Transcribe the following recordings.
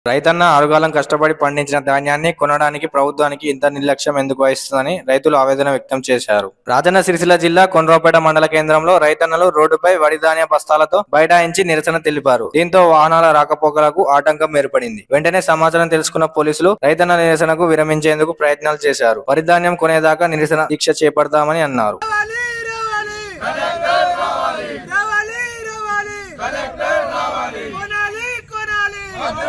రైతన్న ఆరుగాలం కష్టపడి పండించిన ధాన్యాన్ని కొనడానికి ప్రభుత్వానికి ఇంత నిర్లక్ష్యం ఎందుకు వహిస్తుందని రైతులు ఆవేదన వ్యక్తం చేశారు రాజన్న సిరిసిల్ల జిల్లా కొండ్రపేట మండల కేంద్రంలో రైతన్నలు రోడ్డుపై వడి ధాన్య బస్తాలతో బైఠాయించి నిరసన తెలిపారు దీంతో వాహనాల రాకపోకలకు ఆటంకం ఏర్పడింది వెంటనే సమాచారం తెలుసుకున్న పోలీసులు రైతన్న నిరసనకు విరమించేందుకు ప్రయత్నాలు చేశారు వరి ధాన్యం కొనేదాకా నిరసన దీక్ష చేపడతామని అన్నారు రావాలి రావాలి రావాలి రావాలి కొనాలి కొనాలి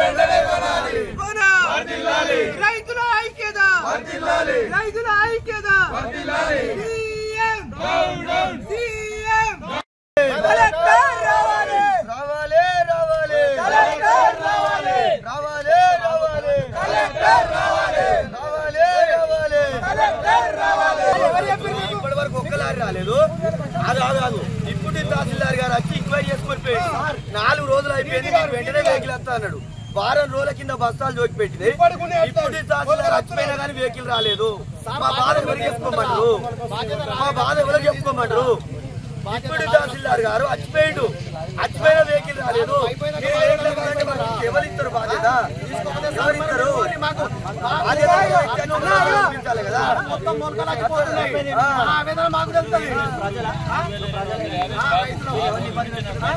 కొనాలి రైతుల ఐక్యత రైతుల ఐక్యత సీఎం సీఎం కలెక్టర్ రావాలి రావాలి రావాలి కలెక్టర్ రావాలి రావాలి రావాలి కలెక్టర్ రావాలి రావాలి రావాలి కలెక్టర్ రావాలి ఇప్పటి వరకు ఒక్క లారీ రాలేదు అది కాదు కాదు ఇప్పుడు తహసీల్దార్ గారు వచ్చి ఎంక్వైరీ చేసుకొని పోయి నాలుగు రోజులు అయిపోయింది మీకు వెంటనే వెహికల్ వస్తా అన్నాడు వారం రోజుల కింద బస్తాలు జోకి పెట్టింది ఇప్పుడు తహసీల్దార్ వచ్చిపోయినా కానీ వెహికల్ రాలేదు మా బాధ ఎవరికి చెప్పుకోమంటారు మా బాధ ఎవరికి చెప్పుకోమంటారు ఇప్పుడు తహసీల్దార్ గారు చచ్చిపోయిండు చచ్చిపోయిన వెహికల్ రాలేదు మీరు వెహికల్ ఇవ్వాలంటే మరి ఎవరు ఇస్తారు బాధ్యత ఎవరు ఇస్తారు బాధ్యత ఎక్కడో ఉన్నది చూపించాలి కదా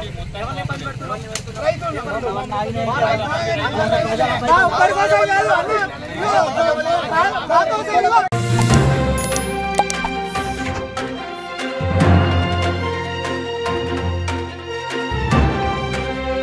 ఒక్కరి కోసం కాదు అన్ని